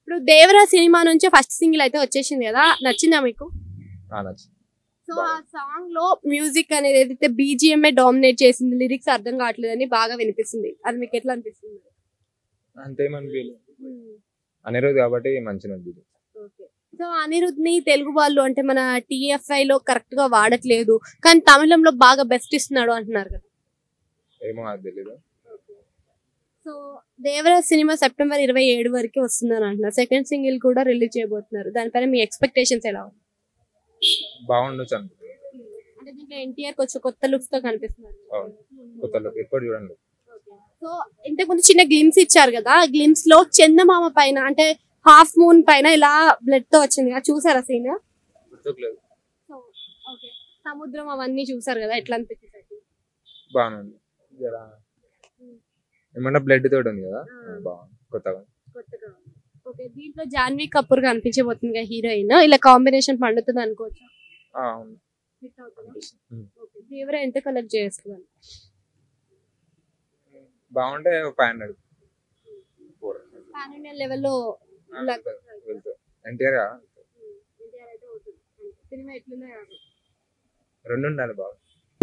ఇప్పుడు దేవరా సినిమా నుంచి ఫస్ట్ సింగిల్ అయితే వచ్చేసింది కదా నచ్చిందా మీకు ఆ, నచ్చింది సో ఆ సాంగ్ లో మ్యూజిక్ అనేది ఏదైతే బీజిఎంఏ డామినేట్ చేసింది లిరిక్స్ అర్థం కావట్లేదని బాగా వినిపిస్తుంది అది మీకు ఎట్లా అనిపిస్తుంది అంతేమనిపించలేదు అనిరుద్ కాబట్టి మంచిగా అనిపించింది ఓకే సో అనిరుద్ ని తెలుగు వాళ్ళు అంటే మన టిఎఫ్ఐ లో కరెక్ట్ గా వాడట్లేదు కానీ తమిళంలో బాగా బెస్ట్ ఇస్తున్నాడు అంటున్నారు కదా ఏమో నాకు తెలీదు సో దేవరా సినిమా సెప్టెంబర్ ఇరవై ఏడు వరకు వస్తుందని అంటున్నారు సెకండ్ సింగిల్ కూడా రిలీజ్ చేయబోతున్నారు దానిపైన మీ ఎక్స్పెక్టేషన్స్ ఎలా ఉన్నాయి బాగుండొచ్చు అనుకుంటున్నాను అంటే దీంట్లో ఎన్టీఆర్ కొంచెం కొత్త లుక్స్ తో కనిపిస్తున్నారు అవును. కొత్త లుక్ ఎప్పుడు చూడండి సో ఇంతకు ముందు చిన్న గ్లిమ్స్ ఇచ్చారు కదా గ్లిమ్స్ లో చందమామ పైన అంటే హాఫ్ మూన్ పైన ఇలా బ్లడ్ తో వచ్చింది కదా చూసారా సీన్ గుర్తుకులేదు సో ఓకే సముద్రం అవన్నీ చూసారు కదా ఎట్లా అనిపించింది బాగుంది జర ఏమన్నా బ్లడ్ తోటి ఉంది కదా ఆ. బాగుంది కొత్తగా కొత్తగా ఓకే దీంట్లో జాన్వీ కపూర్ కనిపించబోతుంది కదా హీరోయిన్ ఇలా కాంబినేషన్ పండుతుంది అనుకోవచ్చు ఆ, అవును హిట్ అవుతుందా అనిపిస్తుంది. ఉమ్. ఓకే దేవరా ఎంత కలెక్ట్ చేస్తుంది బాగుంటే five hundred four pan India లెవెల్లో వెళ్తా ఎన్టీఆర్ సినిమా ఎట్లుందో రెండు ఉండాలి బాగా